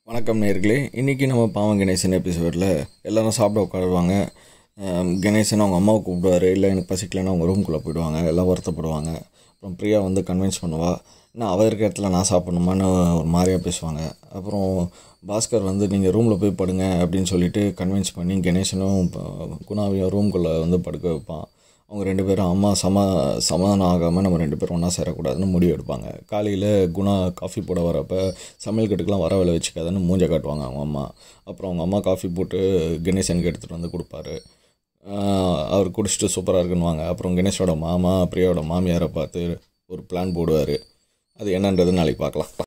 வணக்கம் நேர்களே இன்றைக்கி நம்ம பாவம் கணேசன் எபிசோடில் எல்லாரும் சாப்பிட உட்காருவாங்க அஹ் கணேசன் அவங்க அம்மாவை கூப்பிடுவாரு இல்லை எனக்கு பசிக்கலைன்னா அவங்க ரூம்குள்ளே போயிடுவாங்க எல்லாம் வருத்தப்படுவாங்க அப்புறம் பிரியா வந்து கன்வின்ஸ் பண்ணுவா நான் அவ இருக்க இடத்துல நான் சாப்பிடணுமான்னு ஒரு மாதிரியாக பேசுவாங்க அப்புறம் பாஸ்கர் வந்து நீங்கள் ரூமில் போய் படுங்க அப்படின்னு சொல்லிட்டு கன்வின்ஸ் பண்ணி கணேசனும் ப- குணாவையும் ரூம்குள்ளே வந்து படுக்க வைப்பான் அவங்க ரெண்டு பேரும் அம்மா சம சமாதானம் ஆகாமல் நம்ம ரெண்டு பேரும் ஒன்றா சேரக்கூடாதுன்னு முடிவு எடுப்பாங்க காலையில் குணா காஃபி போட வரப்போ சமையல் கட்டுக்கெலாம் வர வேலை வச்சுக்காதுன்னு மூஞ்ச காட்டுவாங்க அவங்க அம்மா அப்புறம் அவங்க அம்மா காஃபி போட்டு கணேசனுக்கு எடுத்துகிட்டு வந்து கொடுப்பாரு ஆஹ் அவர் குடிச்சிட்டு சூப்பராக இருக்குன்னுவாங்க அப்புறம் கணேஷோட மாமா பிரியாவோட மாமியாரை பார்த்து ஒரு பிளான் போடுவார் அது என்னன்றது நாளைக்கு பார்க்கலாம்